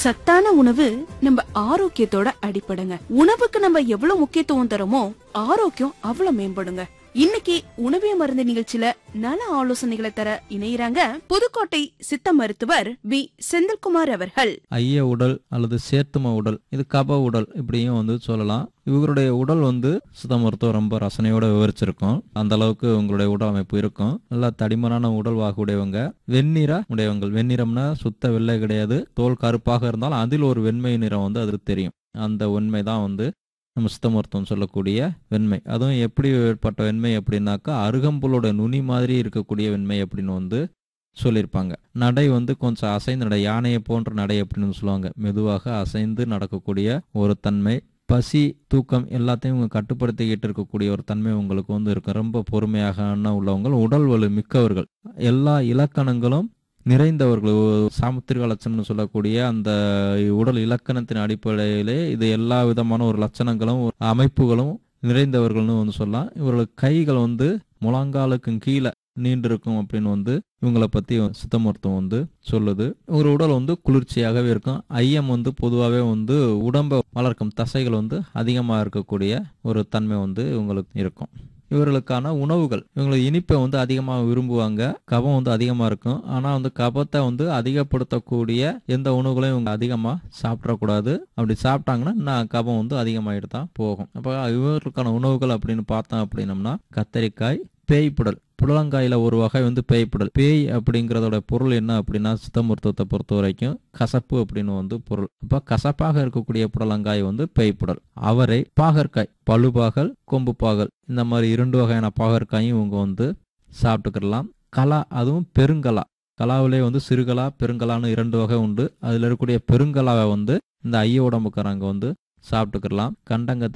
சத்தான உணவு நம்ம ஆரோக்கியத்தோட அடிப்படைங்க உணவுக்கு நம்ம எவ்வளவு முக்கியத்துவம் தரோமோ ஆரோக்கியம் அவ்வளவு மேம்படுங்க இன்னைக்கு உணவே மருந்து நிகழ்ச்சியில நல ஆலோசனைகளை தர இணையறாங்க புதுக்கோட்டை சித்த மருத்துவர் பி செந்தில்குமார் அவர்கள் ஐய உடல் அல்லது சேர்த்தும உடல் இது கப உடல் இப்படியும் வந்து சொல்லலாம் இவங்களுடைய உடல் வந்து சுத்த மருத்துவம் ரொம்ப ரசனையோட விவரிச்சிருக்கும் அந்த அளவுக்கு உங்களுடைய உடல் அமைப்பு இருக்கும் நல்லா தடிமனான உடல் வாகு உடையவங்க வெண்ணிற உடையவங்கள் வெண்ணிறம்னா சுத்த வெள்ளை கிடையாது தோல் கருப்பாக இருந்தாலும் அதில் ஒரு வெண்மை நிறம் வந்து அதுக்கு தெரியும் அந்த உண்மை தான் வந்து நம்ம சித்த மருத்துவம் சொல்லக்கூடிய வெண்மை அதுவும் எப்படி ஏற்பட்ட வெண்மை அப்படின்னாக்கா அருகம்புலோட நுனி மாதிரி இருக்கக்கூடிய வெண்மை அப்படின்னு வந்து சொல்லியிருப்பாங்க நடை வந்து கொஞ்சம் அசைந்து நடை யானையை போன்ற நடை அப்படின்னு சொல்லுவாங்க மெதுவாக அசைந்து நடக்கக்கூடிய ஒரு தன்மை பசி தூக்கம் எல்லாத்தையும் இவங்க கட்டுப்படுத்திக்கிட்டு இருக்கக்கூடிய ஒரு தன்மை உங்களுக்கு வந்து இருக்கும் ரொம்ப பொறுமையாக உள்ளவங்க உடல் வலு மிக்கவர்கள் எல்லா இலக்கணங்களும் நிறைந்தவர்கள் சாமுத்திரிக லட்சணம்னு சொல்லக்கூடிய அந்த உடல் இலக்கணத்தின் அடிப்படையிலே இது எல்லா விதமான ஒரு லட்சணங்களும் ஒரு அமைப்புகளும் நிறைந்தவர்கள்னு வந்து சொல்லலாம் இவர்களுக்கு கைகள் வந்து முழங்காலுக்கும் கீழே நீண்டிருக்கும் அப்படின்னு வந்து இவங்களை பற்றி சித்த மருத்துவம் வந்து சொல்லுது ஒரு உடல் வந்து குளிர்ச்சியாகவே இருக்கும் ஐயம் வந்து பொதுவாகவே வந்து உடம்பை வளர்க்கும் தசைகள் வந்து அதிகமாக இருக்கக்கூடிய ஒரு தன்மை வந்து இவங்களுக்கு இருக்கும் இவர்களுக்கான உணவுகள் இவங்களுக்கு இனிப்பை வந்து அதிகமாக விரும்புவாங்க கபம் வந்து அதிகமாக இருக்கும் ஆனால் வந்து கபத்தை வந்து அதிகப்படுத்தக்கூடிய எந்த உணவுகளையும் இவங்க அதிகமாக சாப்பிடக்கூடாது அப்படி சாப்பிட்டாங்கன்னா நான் கபம் வந்து அதிகமாகிட்டு தான் போகும் அப்போ இவர்களுக்கான உணவுகள் அப்படின்னு பார்த்தோம் அப்படின்னம்னா கத்தரிக்காய் பேய்ப்புடல் புடலங்காயில ஒரு வகை வந்து பேய்ப்புடல் பேய் அப்படிங்கிறதோட பொருள் என்ன அப்படின்னா சித்த மருத்துவத்தை பொறுத்த வரைக்கும் கசப்பு அப்படின்னு வந்து பொருள் அப்ப கசப்பாக இருக்கக்கூடிய புடலங்காய் வந்து பேய்ப்புடல் அவரை பாகற்காய் பழுபாகல் கொம்பு பாகல் இந்த மாதிரி இரண்டு வகையான பாகற்காயும் இவங்க வந்து சாப்பிட்டுக்கிடலாம் கலா அதுவும் பெருங்கலா கலாவிலே வந்து சிறுகலா பெருங்கலான்னு இரண்டு வகை உண்டு அதுல இருக்கக்கூடிய பெருங்கலாவை வந்து இந்த ஐய உடம்புக்காரங்க வந்து சாப்பிட்டுக்கிடலாம் கண்டங்க